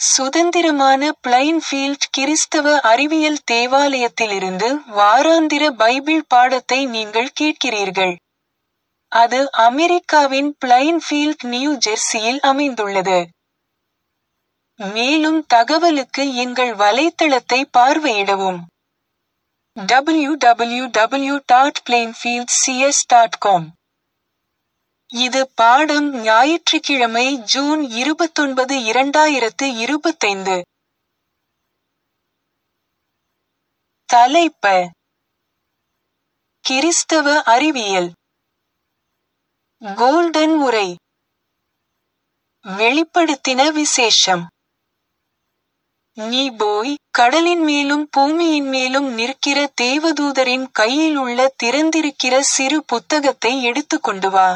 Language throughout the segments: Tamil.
சுதந்திரமான பிளைன்ஃபீல்ட் கிறிஸ்தவ அறிவியல் தேவாலயத்திலிருந்து வாராந்திர பைபிள் பாடத்தை நீங்கள் கேட்கிறீர்கள். அது அமெரிக்காவின் பிளைன்ஃபீல்ட் நியூ ஜெர்சியில் அமைந்துள்ளது. மேலும் தகவலுக்கு எங்கள் வலைத்தளத்தை பார்வையிடவும். www.plainfieldcs.com இது பாடம் ஞாயிற்றுக்கிழமை ஜூன் இருபத்தொன்பது இரண்டாயிரத்து இருபத்தைந்து. தலைப்ப கிறிஸ்தவ அறிவியல் கோல்டன் உரை வெளிப்படுத்தின விசேஷம் நீ போய் கடலின் மேலும் பூமியின் மேலும் நிற்கிற தேவதூதரின் கையில் உள்ள திறந்திருக்கிற சிறு புத்தகத்தை எடுத்துக்கொண்டு வா.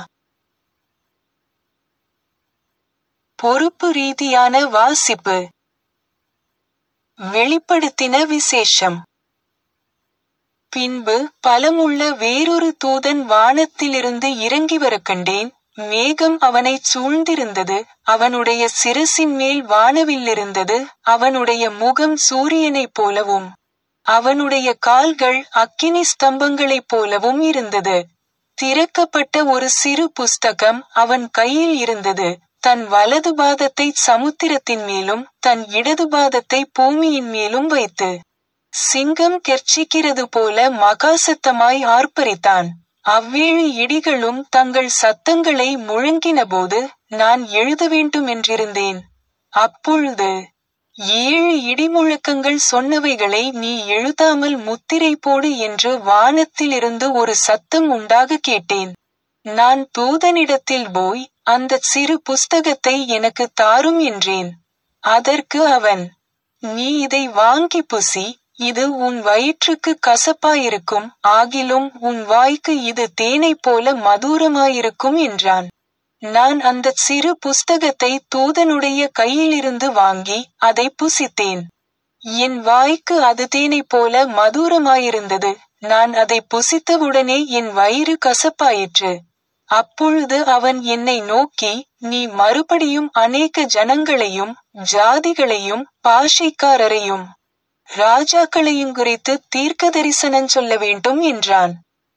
பொறுப்பு ரீதியான வாசிப்பு வெளிப்படுத்தின விசேஷம் பின்பு பலமுள்ள வேறொரு தூதன் வானத்திலிருந்து இறங்கி வரக் கண்டேன் மேகம் அவனைச் சூழ்ந்திருந்தது அவனுடைய சிரசின் மேல் வானவில்லிருந்தது அவனுடைய முகம் சூரியனைப் போலவும் அவனுடைய கால்கள் அக்கினி ஸ்தம்பங்களைப் போலவும் இருந்தது திறக்கப்பட்ட ஒரு சிறு புஸ்தகம் அவன் கையில் இருந்தது தன் வலது பாதத்தை சமுத்திரத்தின் மேலும் தன் இடது பாதத்தை பூமியின் மேலும் வைத்து சிங்கம் கெர்ச்சிக்கிறது போல மகாசத்தமாய் ஆர்ப்பரித்தான் அவ்வேழு இடிகளும் தங்கள் சத்தங்களை முழங்கினபோது நான் எழுத வேண்டுமென்றிருந்தேன் அப்பொழுது ஏழு இடிமுழக்கங்கள் சொன்னவைகளை நீ எழுதாமல் முத்திரை போடு என்று வானத்திலிருந்து ஒரு சத்தம் உண்டாக கேட்டேன் நான் தூதனிடத்தில் போய் அந்தச் சிறு புஸ்தகத்தை எனக்கு தாரும் என்றேன் அதற்கு அவன் நீ இதை வாங்கி புசி இது உன் வயிற்றுக்கு கசப்பாயிருக்கும் ஆகிலும் உன் வாய்க்கு இது தேனைப் போல மதுரமாயிருக்கும் என்றான் நான் அந்தச் சிறு புஸ்தகத்தை தூதனுடைய கையிலிருந்து வாங்கி அதை புசித்தேன் என் வாய்க்கு அது தேனைப் போல மதுரமாயிருந்தது நான் அதை புசித்தவுடனே என் வயிறு கசப்பாயிற்று அப்பொழுது அவன் என்னை நோக்கி நீ மறுபடியும் அநேக ஜனங்களையும் ஜாதிகளையும் பாஷைக்காரரையும் ராஜாக்களையும் குறித்து தீர்க்க தரிசனம் சொல்ல வேண்டும் என்றான்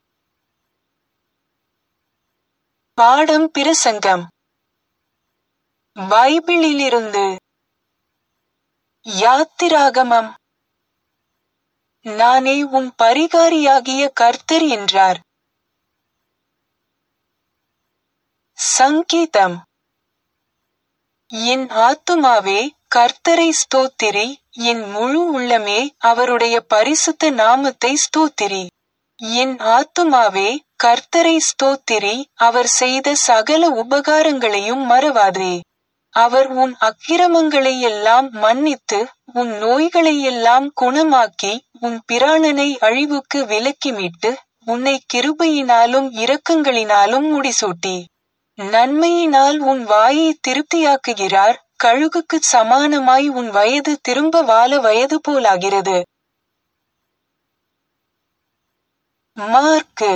பாடம் பிரசங்கம் பைபிளிலிருந்து யாத்திராகமம் நானே உன் பரிகாரியாகிய கர்த்தர் என்றார் சங்கீதம் என் ஆத்துமாவே கர்த்தரை ஸ்தோத்திரி என் முழு உள்ளமே அவருடைய பரிசுத்த நாமத்தை ஸ்தோத்திரி என் ஆத்துமாவே கர்த்தரை ஸ்தோத்திரி அவர் செய்த சகல உபகாரங்களையும் மறவாதே அவர் உன் அக்கிரமங்களை எல்லாம் மன்னித்து உன் நோய்களை எல்லாம் குணமாக்கி உன் பிராணனை அழிவுக்கு விலக்கி மீட்டு உன்னை கிருபையினாலும் இரக்கங்களினாலும் முடிசூட்டி நன்மையினால் உன் வாயை திருப்தியாக்குகிறார் கழுகுக்கு சமானமாய் உன் வயது திரும்ப வாழ வயது போலாகிறது மார்க்கு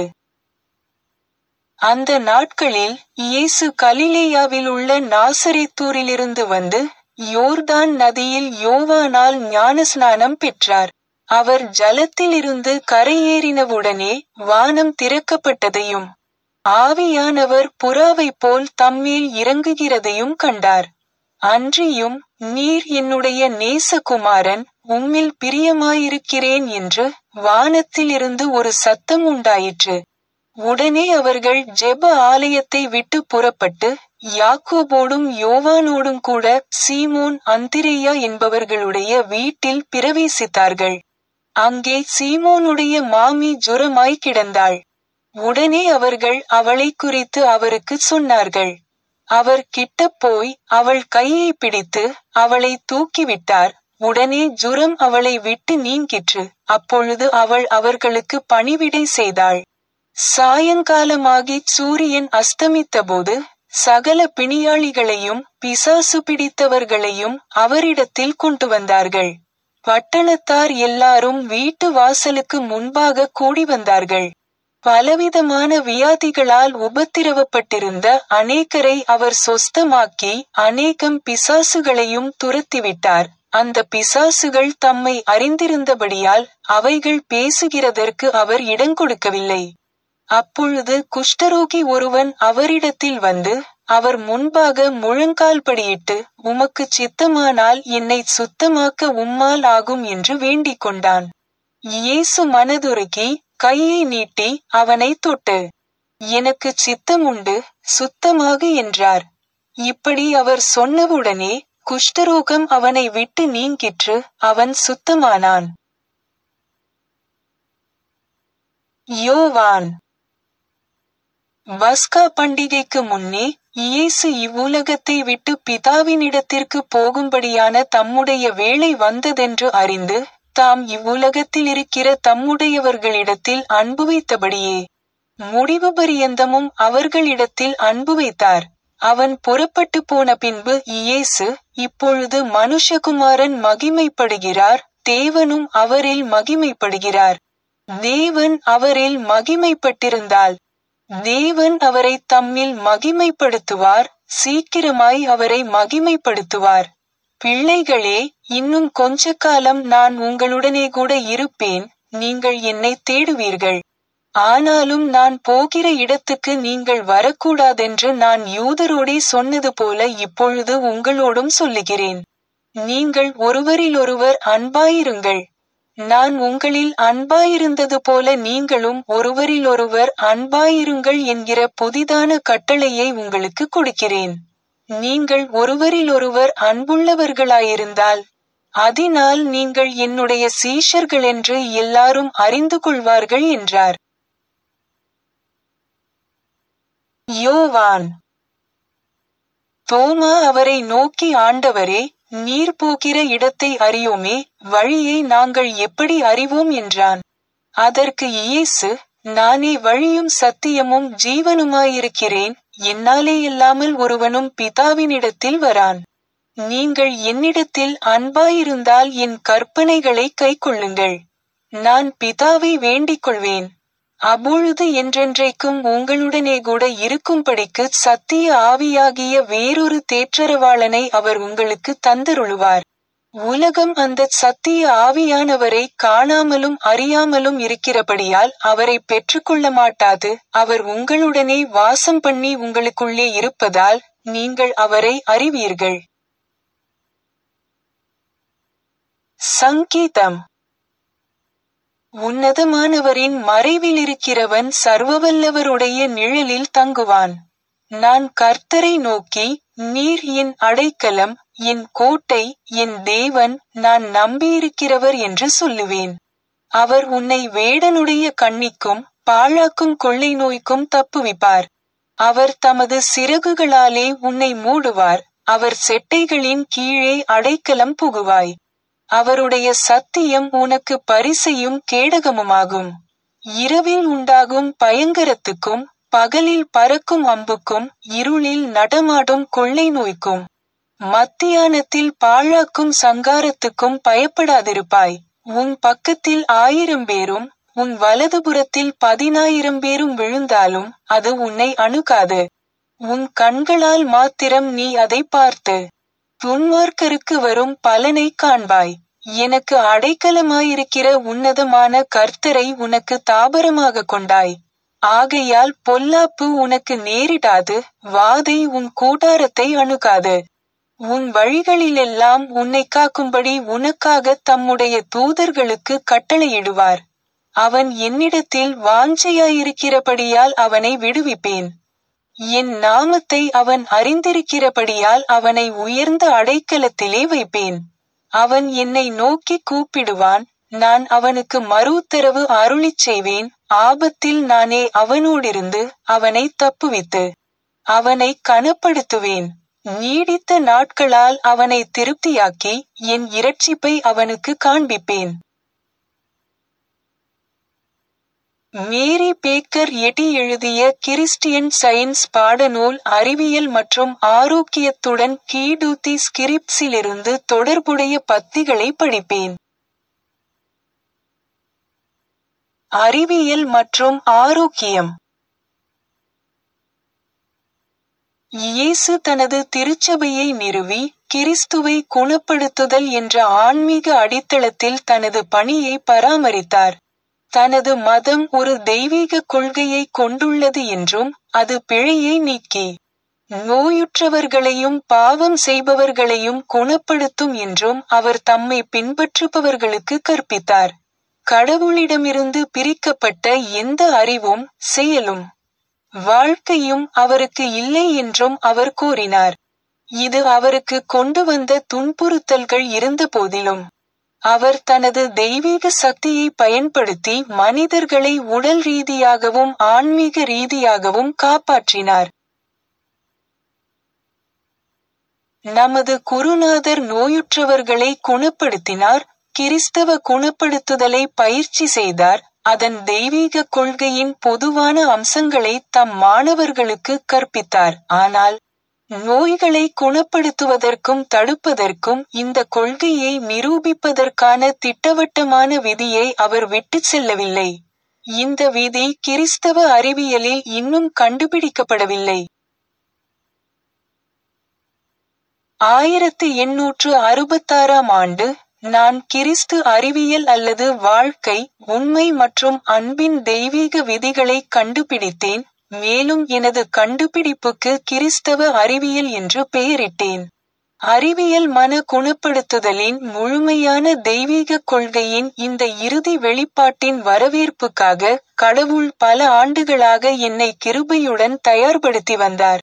அந்த நாட்களில் இயேசு கலிலேயாவில் உள்ள நாசரேத்தூரிலிருந்து வந்து யோர்தான் நதியில் யோவானால் ஞானஸ்நானம் பெற்றார் அவர் ஜலத்திலிருந்து கரையேறினவுடனே வானம் திறக்கப்பட்டதையும் ஆவியானவர் புறாவைப் போல் தம்மேல் இறங்குகிறதையும் கண்டார் அன்றியும் நீர் என்னுடைய நேசகுமாரன் உம்மில் பிரியமாயிருக்கிறேன் என்று வானத்திலிருந்து ஒரு சத்தம் உண்டாயிற்று உடனே அவர்கள் ஜெப ஆலயத்தை விட்டு புறப்பட்டு யாக்கோபோடும் யோவானோடும் கூட சீமோன் அந்திரேயா என்பவர்களுடைய வீட்டில் பிரவேசித்தார்கள் அங்கே சீமோனுடைய மாமி ஜுரமாய் கிடந்தாள் உடனே அவர்கள் அவளை குறித்து அவருக்கு சொன்னார்கள் அவர் கிட்ட போய் அவள் கையை பிடித்து அவளை தூக்கிவிட்டார் உடனே ஜுரம் அவளை விட்டு நீங்கிற்று அப்பொழுது அவள் அவர்களுக்கு பணிவிடை செய்தாள் சாயங்காலமாகி சூரியன் அஸ்தமித்தபோது சகல பிணியாளிகளையும் பிசாசு பிடித்தவர்களையும் அவரிடத்தில் கொண்டு வந்தார்கள் பட்டணத்தார் எல்லாரும் வீட்டு வாசலுக்கு முன்பாக கூடி வந்தார்கள் பலவிதமான வியாதிகளால் உபத்திரவப்பட்டிருந்த அநேகரை அவர் சொஸ்தமாக்கி அநேகம் பிசாசுகளையும் துரத்திவிட்டார் அந்த பிசாசுகள் தம்மை அறிந்திருந்தபடியால் அவைகள் பேசுகிறதற்கு அவர் இடங்கொடுக்கவில்லை அப்பொழுது குஷ்டரோகி ஒருவன் அவரிடத்தில் வந்து அவர் முன்பாக முழங்கால்படியிட்டு உமக்கு சித்தமானால் என்னை சுத்தமாக்க உம்மால் ஆகும் என்று வேண்டிக் கொண்டான் இயேசு மனதுருகி கையை நீட்டி அவனை தொட்டு எனக்கு சித்தமுண்டு சுத்தமாக என்றார் இப்படி அவர் சொன்னவுடனே குஷ்டரோகம் அவனை விட்டு நீங்கிற்று அவன் சுத்தமானான் யோவான் பஸ்கா பண்டிகைக்கு முன்னே இயேசு இவ்வுலகத்தை விட்டு பிதாவினிடத்திற்கு போகும்படியான தம்முடைய வேளை வந்ததென்று அறிந்து தாம் இவ்வுலகத்தில் இருக்கிற தம்முடையவர்களிடத்தில் அன்பு வைத்தபடியே முடிவு பரியந்தமும் அவர்களிடத்தில் அன்பு வைத்தார் அவன் புறப்பட்டு போன பின்பு இயேசு இப்பொழுது மனுஷகுமாரன் மகிமைப்படுகிறார் தேவனும் அவரில் மகிமைப்படுகிறார் தேவன் அவரில் மகிமைப்பட்டிருந்தால் தேவன் அவரை தம்மில் மகிமைப்படுத்துவார் சீக்கிரமாய் அவரை மகிமைப்படுத்துவார் பிள்ளைகளே இன்னும் கொஞ்ச காலம் நான் உங்களுடனே கூட இருப்பேன் நீங்கள் என்னை தேடுவீர்கள் ஆனாலும் நான் போகிற இடத்துக்கு நீங்கள் வரக்கூடாதென்று நான் யூதரோடே சொன்னது போல இப்பொழுது உங்களோடும் சொல்லுகிறேன் நீங்கள் ஒருவரிலொருவர் அன்பாயிருங்கள் நான் உங்களில் அன்பாயிருந்தது போல நீங்களும் ஒருவரிலொருவர் அன்பாயிருங்கள் என்கிற புதிதான கட்டளையை உங்களுக்கு கொடுக்கிறேன் நீங்கள் ஒருவரிலொருவர் அன்புள்ளவர்களாயிருந்தால் அதனால் நீங்கள் என்னுடைய சீஷர்கள் என்று எல்லாரும் அறிந்து கொள்வார்கள் என்றார் யோவான் தோமா அவரை நோக்கி ஆண்டவரே நீர் போகிற இடத்தை அறியோமே வழியை நாங்கள் எப்படி அறிவோம் என்றான் அதற்கு இயேசு நானே வழியும் சத்தியமும் ஜீவனுமாயிருக்கிறேன் என்னாலே இல்லாமல் ஒருவனும் பிதாவினிடத்தில் வரான் நீங்கள் என்னிடத்தில் அன்பாயிருந்தால் என் கற்பனைகளை கைக்கொள்ளுங்கள் நான் பிதாவை வேண்டிக் கொள்வேன் அப்பொழுது என்றென்றைக்கும் உங்களுடனே கூட இருக்கும்படிக்கு சத்திய ஆவியாகிய வேறொரு தேற்றரவாளனை அவர் உங்களுக்கு தந்தருளுவார் உலகம் அந்த சத்திய ஆவியானவரை காணாமலும் அறியாமலும் இருக்கிறபடியால் அவரை பெற்றுக்கொள்ள மாட்டாது அவர் உங்களுடனே வாசம் பண்ணி உங்களுக்குள்ளே இருப்பதால் நீங்கள் அவரை அறிவீர்கள் சங்கீதம் உன்னதமானவரின் மறைவில் இருக்கிறவன் சர்வவல்லவருடைய நிழலில் தங்குவான் நான் கர்த்தரை நோக்கி நீர் என் அடைக்கலம் என் கோட்டை என் தேவன் நான் நம்பியிருக்கிறவர் என்று சொல்லுவேன் அவர் உன்னை வேடனுடைய கண்ணிக்கும் பாழாக்கும் கொள்ளை நோய்க்கும் தப்புவிப்பார் அவர் தமது சிறகுகளாலே உன்னை மூடுவார் அவர் செட்டைகளின் கீழே அடைக்கலம் புகுவாய் அவருடைய சத்தியம் உனக்கு பரிசையும் கேடகமுமாகும் இரவில் உண்டாகும் பயங்கரத்துக்கும் பகலில் பறக்கும் அம்புக்கும் இருளில் நடமாடும் கொள்ளை நோய்க்கும் மத்தியானத்தில் பாழாக்கும் சங்காரத்துக்கும் பயப்படாதிருப்பாய் உன் பக்கத்தில் ஆயிரம் பேரும் உன் வலதுபுறத்தில் பதினாயிரம் பேரும் விழுந்தாலும் அது உன்னை அணுகாது உன் கண்களால் மாத்திரம் நீ அதை பார்த்து துன்மார்க்கருக்கு வரும் பலனை காண்பாய் எனக்கு அடைக்கலமாயிருக்கிற உன்னதமான கர்த்தரை உனக்கு தாபரமாக கொண்டாய் ஆகையால் பொல்லாப்பு உனக்கு நேரிடாது வாதை உன் கூடாரத்தை அணுகாது உன் வழிகளிலெல்லாம் உன்னை காக்கும்படி உனக்காக தம்முடைய தூதர்களுக்கு கட்டளையிடுவார் அவன் என்னிடத்தில் வாஞ்சையாயிருக்கிறபடியால் அவனை விடுவிப்பேன் என் நாமத்தை அவன் அறிந்திருக்கிறபடியால் அவனை உயர்ந்த அடைக்கலத்திலே வைப்பேன் அவன் என்னை நோக்கி கூப்பிடுவான் நான் அவனுக்கு மறு உத்தரவு அருளிச் செய்வேன் ஆபத்தில் நானே அவனோடிருந்து அவனை தப்புவித்து அவனை கனப்படுத்துவேன் நீடித்த நாட்களால் அவனை திருப்தியாக்கி என் இரட்சிப்பை அவனுக்கு காண்பிப்பேன் மேரி பேக்கர் எட்டி எழுதிய கிறிஸ்டியன் சயின்ஸ் பாடநூல் அறிவியல் மற்றும் ஆரோக்கியத்துடன் கீடூத்தி ஸ்கிரிப்ட்ஸிலிருந்து தொடர்புடைய பத்திகளை படிப்பேன் அறிவியல் மற்றும் ஆரோக்கியம் இயேசு தனது திருச்சபையை நிறுவி கிறிஸ்துவை குணப்படுத்துதல் என்ற ஆன்மீக அடித்தளத்தில் தனது பணியை பராமரித்தார் தனது மதம் ஒரு தெய்வீக கொள்கையை கொண்டுள்ளது என்றும் அது பிழையை நீக்கி நோயுற்றவர்களையும் பாவம் செய்பவர்களையும் குணப்படுத்தும் என்றும் அவர் தம்மை பின்பற்றுபவர்களுக்கு கற்பித்தார் கடவுளிடமிருந்து பிரிக்கப்பட்ட எந்த அறிவும் செயலும் வாழ்க்கையும் அவருக்கு இல்லை என்றும் அவர் கூறினார் இது அவருக்கு கொண்டு வந்த துன்புறுத்தல்கள் இருந்த போதிலும் அவர் தனது தெய்வீக சக்தியை பயன்படுத்தி மனிதர்களை உடல் ரீதியாகவும் ஆன்மீக ரீதியாகவும் காப்பாற்றினார் நமது குருநாதர் நோயுற்றவர்களை குணப்படுத்தினார் கிறிஸ்தவ குணப்படுத்துதலை பயிற்சி செய்தார் அதன் தெய்வீக கொள்கையின் பொதுவான அம்சங்களை தம் மாணவர்களுக்கு கற்பித்தார் ஆனால் நோய்களை குணப்படுத்துவதற்கும் தடுப்பதற்கும் இந்த கொள்கையை நிரூபிப்பதற்கான திட்டவட்டமான விதியை அவர் விட்டுச் செல்லவில்லை இந்த விதி கிறிஸ்தவ அறிவியலில் இன்னும் கண்டுபிடிக்கப்படவில்லை ஆயிரத்து எண்ணூற்று அறுபத்தாறாம் ஆண்டு நான் கிறிஸ்து அறிவியல் அல்லது வாழ்க்கை உண்மை மற்றும் அன்பின் தெய்வீக விதிகளை கண்டுபிடித்தேன் மேலும் எனது கண்டுபிடிப்புக்கு கிறிஸ்தவ அறிவியல் என்று பெயரிட்டேன் அறிவியல் மன குணப்படுத்துதலின் முழுமையான தெய்வீக கொள்கையின் இந்த இறுதி வெளிப்பாட்டின் வரவேற்புக்காக கடவுள் பல ஆண்டுகளாக என்னை கிருபையுடன் தயார்படுத்தி வந்தார்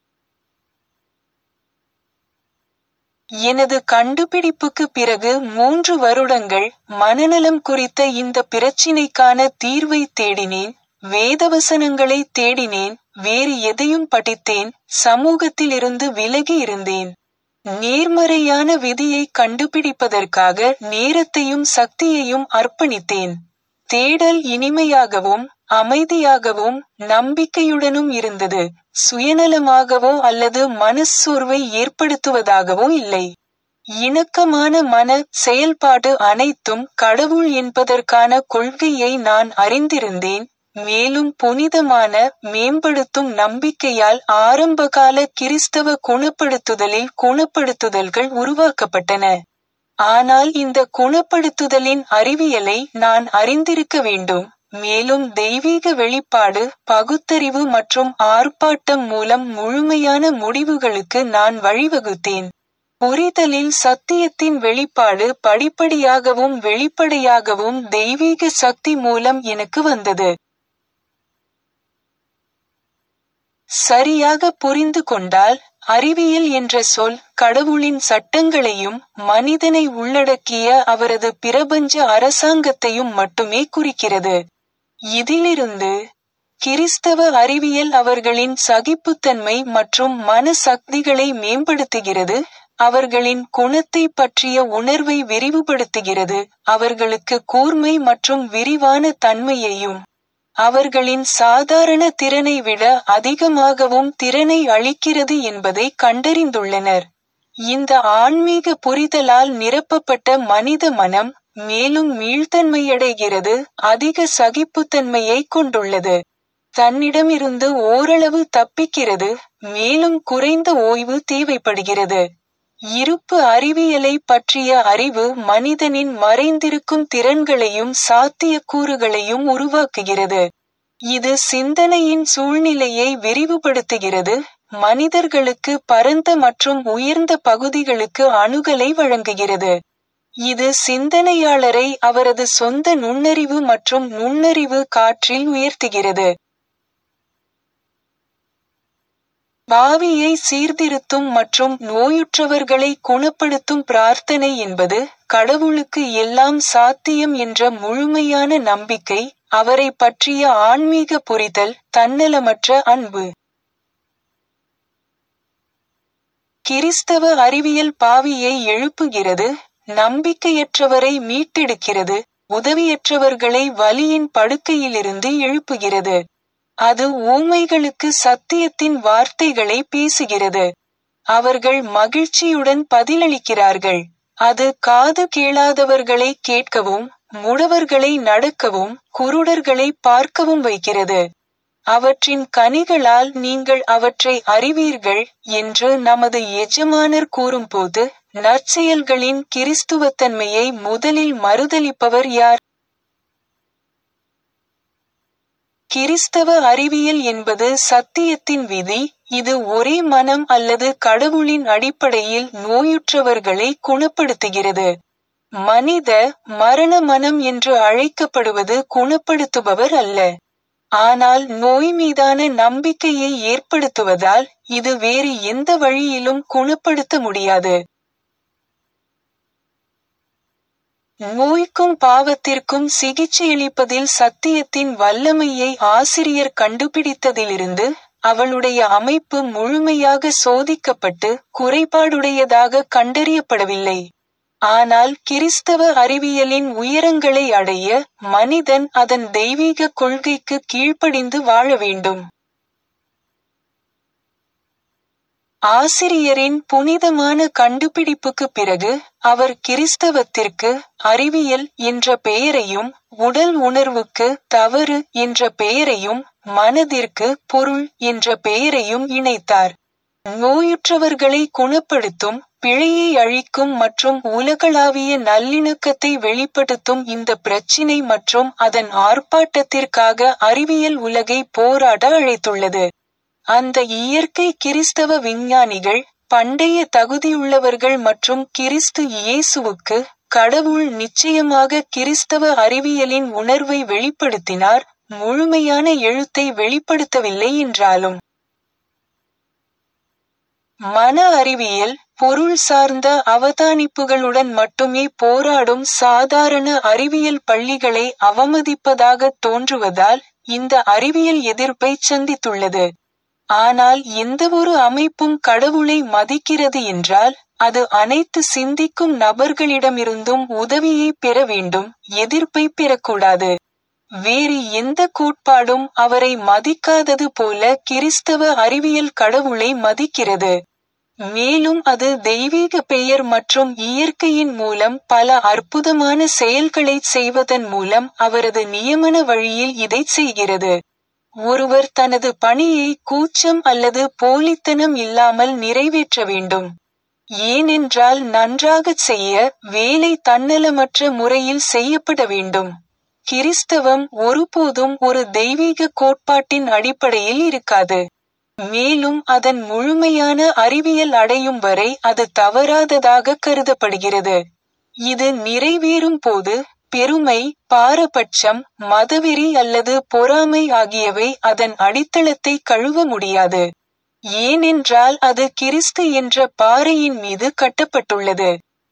எனது கண்டுபிடிப்புக்கு பிறகு மூன்று வருடங்கள் மனநலம் குறித்த இந்த பிரச்சினைக்கான தீர்வை தேடினேன் வேதவசனங்களை தேடினேன் வேறு எதையும் படித்தேன் சமூகத்திலிருந்து விலகி இருந்தேன் நேர்மறையான விதியை கண்டுபிடிப்பதற்காக நேரத்தையும் சக்தியையும் அர்ப்பணித்தேன் தேடல் இனிமையாகவும் அமைதியாகவும் நம்பிக்கையுடனும் இருந்தது சுயநலமாகவோ அல்லது மனச்சோர்வை ஏற்படுத்துவதாகவோ இல்லை இணக்கமான மன செயல்பாடு அனைத்தும் கடவுள் என்பதற்கான கொள்கையை நான் அறிந்திருந்தேன் மேலும் புனிதமான மேம்படுத்தும் நம்பிக்கையால் ஆரம்பகால கிறிஸ்தவ குணப்படுத்துதலில் குணப்படுத்துதல்கள் உருவாக்கப்பட்டன ஆனால் இந்த குணப்படுத்துதலின் அறிவியலை நான் அறிந்திருக்க வேண்டும் மேலும் தெய்வீக வெளிப்பாடு பகுத்தறிவு மற்றும் ஆர்ப்பாட்டம் மூலம் முழுமையான முடிவுகளுக்கு நான் வழிவகுத்தேன் புரிதலில் சத்தியத்தின் வெளிப்பாடு படிப்படியாகவும் வெளிப்படையாகவும் தெய்வீக சக்தி மூலம் எனக்கு வந்தது சரியாக புரிந்து கொண்டால் அறிவியல் என்ற சொல் கடவுளின் சட்டங்களையும் மனிதனை உள்ளடக்கிய அவரது பிரபஞ்ச அரசாங்கத்தையும் மட்டுமே குறிக்கிறது இதிலிருந்து கிறிஸ்தவ அறிவியல் அவர்களின் சகிப்புத்தன்மை மற்றும் மன சக்திகளை மேம்படுத்துகிறது அவர்களின் குணத்தை பற்றிய உணர்வை விரிவுபடுத்துகிறது அவர்களுக்கு கூர்மை மற்றும் விரிவான தன்மையையும் அவர்களின் சாதாரண திறனை விட அதிகமாகவும் திறனை அளிக்கிறது என்பதை கண்டறிந்துள்ளனர் இந்த ஆன்மீக புரிதலால் நிரப்பப்பட்ட மனித மனம் மேலும் மீள்தன்மையடைகிறது அதிக சகிப்புத்தன்மையை கொண்டுள்ளது தன்னிடமிருந்து ஓரளவு தப்பிக்கிறது மேலும் குறைந்த ஓய்வு தேவைப்படுகிறது இருப்பு அறிவியலை பற்றிய அறிவு மனிதனின் மறைந்திருக்கும் திறன்களையும் சாத்தியக்கூறுகளையும் உருவாக்குகிறது இது சிந்தனையின் சூழ்நிலையை விரிவுபடுத்துகிறது மனிதர்களுக்கு பரந்த மற்றும் உயர்ந்த பகுதிகளுக்கு அணுகலை வழங்குகிறது இது சிந்தனையாளரை அவரது சொந்த நுண்ணறிவு மற்றும் நுண்ணறிவு காற்றில் உயர்த்துகிறது பாவியை சீர்திருத்தும் மற்றும் நோயுற்றவர்களை குணப்படுத்தும் பிரார்த்தனை என்பது கடவுளுக்கு எல்லாம் சாத்தியம் என்ற முழுமையான நம்பிக்கை அவரை பற்றிய ஆன்மீக புரிதல் தன்னலமற்ற அன்பு கிறிஸ்தவ அறிவியல் பாவியை எழுப்புகிறது நம்பிக்கையற்றவரை மீட்டெடுக்கிறது உதவியற்றவர்களை வலியின் படுக்கையிலிருந்து எழுப்புகிறது அது ஊமைகளுக்கு சத்தியத்தின் வார்த்தைகளை பேசுகிறது அவர்கள் மகிழ்ச்சியுடன் பதிலளிக்கிறார்கள் அது காது கேளாதவர்களை கேட்கவும் முடவர்களை நடக்கவும் குருடர்களை பார்க்கவும் வைக்கிறது அவற்றின் கனிகளால் நீங்கள் அவற்றை அறிவீர்கள் என்று நமது எஜமானர் கூறும்போது நற்செயல்களின் கிறிஸ்துவத்தன்மையை முதலில் மறுதலிப்பவர் யார் கிறிஸ்தவ அறிவியல் என்பது சத்தியத்தின் விதி இது ஒரே மனம் அல்லது கடவுளின் அடிப்படையில் நோயுற்றவர்களை குணப்படுத்துகிறது மனித மரண மனம் என்று அழைக்கப்படுவது குணப்படுத்துபவர் அல்ல ஆனால் நோய் மீதான நம்பிக்கையை ஏற்படுத்துவதால் இது வேறு எந்த வழியிலும் குணப்படுத்த முடியாது நோய்க்கும் பாவத்திற்கும் சிகிச்சையளிப்பதில் சத்தியத்தின் வல்லமையை ஆசிரியர் கண்டுபிடித்ததிலிருந்து அவளுடைய அமைப்பு முழுமையாக சோதிக்கப்பட்டு குறைபாடுடையதாக கண்டறியப்படவில்லை ஆனால் கிறிஸ்தவ அறிவியலின் உயரங்களை அடைய மனிதன் அதன் தெய்வீக கொள்கைக்கு கீழ்ப்படிந்து வாழ வேண்டும் ஆசிரியரின் புனிதமான கண்டுபிடிப்புக்கு பிறகு அவர் கிறிஸ்தவத்திற்கு அறிவியல் என்ற பெயரையும் உடல் உணர்வுக்கு தவறு என்ற பெயரையும் மனதிற்கு பொருள் என்ற பெயரையும் இணைத்தார் நோயுற்றவர்களை குணப்படுத்தும் பிழையை அழிக்கும் மற்றும் உலகளாவிய நல்லிணக்கத்தை வெளிப்படுத்தும் இந்த பிரச்சினை மற்றும் அதன் ஆர்ப்பாட்டத்திற்காக அறிவியல் உலகை போராட அழைத்துள்ளது அந்த இயற்கை கிறிஸ்தவ விஞ்ஞானிகள் பண்டைய தகுதியுள்ளவர்கள் மற்றும் கிறிஸ்து இயேசுவுக்கு கடவுள் நிச்சயமாக கிறிஸ்தவ அறிவியலின் உணர்வை வெளிப்படுத்தினார் முழுமையான எழுத்தை வெளிப்படுத்தவில்லை என்றாலும் மன அறிவியல் பொருள் சார்ந்த அவதானிப்புகளுடன் மட்டுமே போராடும் சாதாரண அறிவியல் பள்ளிகளை அவமதிப்பதாக தோன்றுவதால் இந்த அறிவியல் எதிர்ப்பை சந்தித்துள்ளது ஆனால் எந்தவொரு அமைப்பும் கடவுளை மதிக்கிறது என்றால் அது அனைத்து சிந்திக்கும் நபர்களிடமிருந்தும் உதவியை பெற வேண்டும் எதிர்ப்பை பெறக்கூடாது வேறு எந்த கோட்பாடும் அவரை மதிக்காதது போல கிறிஸ்தவ அறிவியல் கடவுளை மதிக்கிறது மேலும் அது தெய்வீக பெயர் மற்றும் இயற்கையின் மூலம் பல அற்புதமான செயல்களை செய்வதன் மூலம் அவரது நியமன வழியில் இதைச் செய்கிறது ஒருவர் தனது பணியை கூச்சம் அல்லது போலித்தனம் இல்லாமல் நிறைவேற்ற வேண்டும் ஏனென்றால் நன்றாகச் செய்ய வேலை தன்னலமற்ற முறையில் செய்யப்பட வேண்டும் கிறிஸ்தவம் ஒருபோதும் ஒரு தெய்வீக கோட்பாட்டின் அடிப்படையில் இருக்காது மேலும் அதன் முழுமையான அறிவியல் அடையும் வரை அது தவறாததாக கருதப்படுகிறது இது நிறைவேறும் போது பெருமை பாரபட்சம் மதவெறி அல்லது பொறாமை ஆகியவை அதன் அடித்தளத்தை கழுவ முடியாது ஏனென்றால் அது கிறிஸ்து என்ற பாறையின் மீது கட்டப்பட்டுள்ளது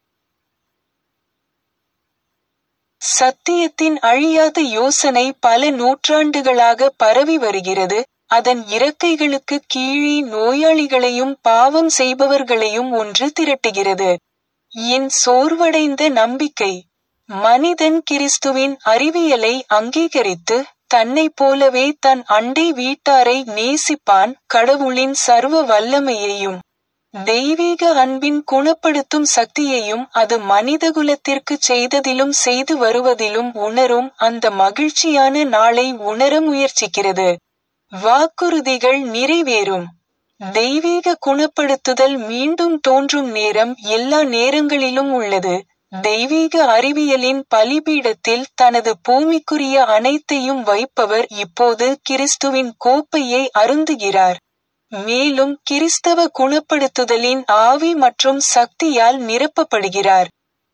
சத்தியத்தின் அழியாத யோசனை பல நூற்றாண்டுகளாக பரவி வருகிறது அதன் இறக்கைகளுக்கு கீழே நோயாளிகளையும் பாவம் செய்பவர்களையும் ஒன்று திரட்டுகிறது என் சோர்வடைந்த நம்பிக்கை மனிதன் கிறிஸ்துவின் அறிவியலை அங்கீகரித்து தன்னை போலவே தன் அண்டை வீட்டாரை நேசிப்பான் கடவுளின் சர்வ வல்லமையையும் தெய்வீக அன்பின் குணப்படுத்தும் சக்தியையும் அது மனிதகுலத்திற்கு செய்ததிலும் செய்து வருவதிலும் உணரும் அந்த மகிழ்ச்சியான நாளை உணர முயற்சிக்கிறது வாக்குறுதிகள் நிறைவேறும் தெய்வீக குணப்படுத்துதல் மீண்டும் தோன்றும் நேரம் எல்லா நேரங்களிலும் உள்ளது தெய்வீக அறிவியலின் பலிபீடத்தில் தனது பூமிக்குரிய அனைத்தையும் வைப்பவர் இப்போது கிறிஸ்துவின் கோப்பையை அருந்துகிறார் மேலும் கிறிஸ்தவ குணப்படுத்துதலின் ஆவி மற்றும் சக்தியால் நிரப்பப்படுகிறார்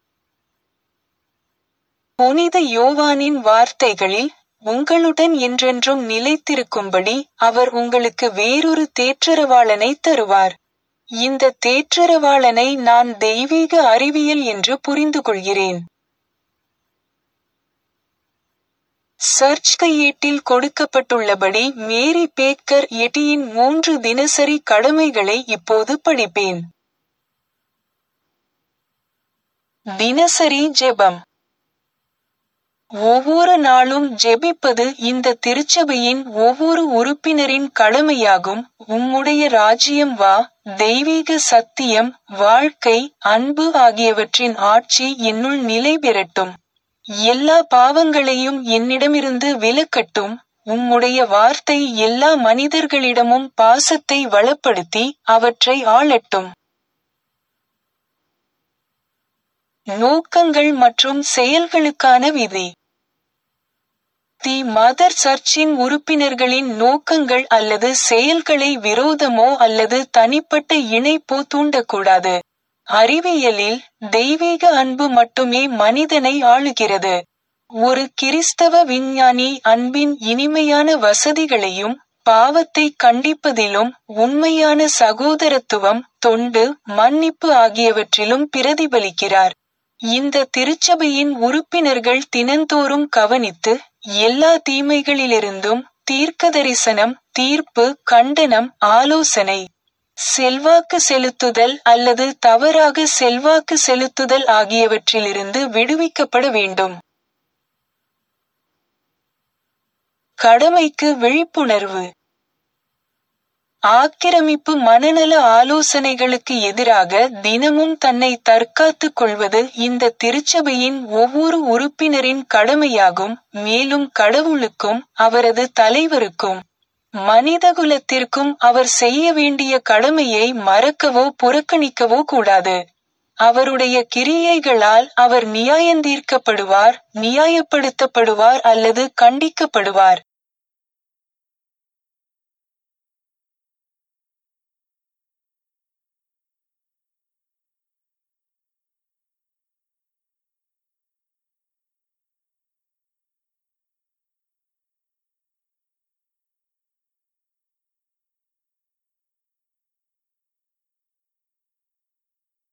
புனித யோவானின் வார்த்தைகளில் உங்களுடன் என்றென்றும் நிலைத்திருக்கும்படி அவர் உங்களுக்கு வேறொரு தேற்றரவாளனை தருவார் இந்த தேற்றரவாளனை நான் தெய்வீக அறிவியல் என்று புரிந்து கொள்கிறேன் சர்ச் கையேட்டில் கொடுக்கப்பட்டுள்ளபடி மேரி பேக்கர் எட்டியின் மூன்று தினசரி கடமைகளை இப்போது படிப்பேன் தினசரி ஜெபம் ஒவ்வொரு நாளும் ஜெபிப்பது இந்த திருச்சபையின் ஒவ்வொரு உறுப்பினரின் கடமையாகும் உம்முடைய ராஜ்யம் வா தெய்வீக சத்தியம் வாழ்க்கை அன்பு ஆகியவற்றின் ஆட்சி என்னுள் நிலை பெறட்டும் எல்லா பாவங்களையும் என்னிடமிருந்து விலக்கட்டும் உம்முடைய வார்த்தை எல்லா மனிதர்களிடமும் பாசத்தை வளப்படுத்தி அவற்றை ஆளட்டும் நோக்கங்கள் மற்றும் செயல்களுக்கான விதி தி மதர் சர்ச்சின் உறுப்பினர்களின் நோக்கங்கள் அல்லது செயல்களை விரோதமோ அல்லது தனிப்பட்ட இணைப்போ தூண்டக்கூடாது அறிவியலில் தெய்வீக அன்பு மட்டுமே மனிதனை ஆளுகிறது ஒரு கிறிஸ்தவ விஞ்ஞானி அன்பின் இனிமையான வசதிகளையும் பாவத்தை கண்டிப்பதிலும் உண்மையான சகோதரத்துவம் தொண்டு மன்னிப்பு ஆகியவற்றிலும் பிரதிபலிக்கிறார் இந்த திருச்சபையின் உறுப்பினர்கள் தினந்தோறும் கவனித்து எல்லா தீமைகளிலிருந்தும் தீர்க்கதரிசனம் தீர்ப்பு கண்டனம் ஆலோசனை செல்வாக்கு செலுத்துதல் அல்லது தவறாக செல்வாக்கு செலுத்துதல் ஆகியவற்றிலிருந்து விடுவிக்கப்பட வேண்டும் கடமைக்கு விழிப்புணர்வு ஆக்கிரமிப்பு மனநல ஆலோசனைகளுக்கு எதிராக தினமும் தன்னை தற்காத்துக் கொள்வது இந்த திருச்சபையின் ஒவ்வொரு உறுப்பினரின் கடமையாகும் மேலும் கடவுளுக்கும் அவரது தலைவருக்கும் மனிதகுலத்திற்கும் அவர் செய்ய வேண்டிய கடமையை மறக்கவோ புறக்கணிக்கவோ கூடாது அவருடைய கிரியைகளால் அவர் நியாயந்தீர்க்கப்படுவார் நியாயப்படுத்தப்படுவார் அல்லது கண்டிக்கப்படுவார்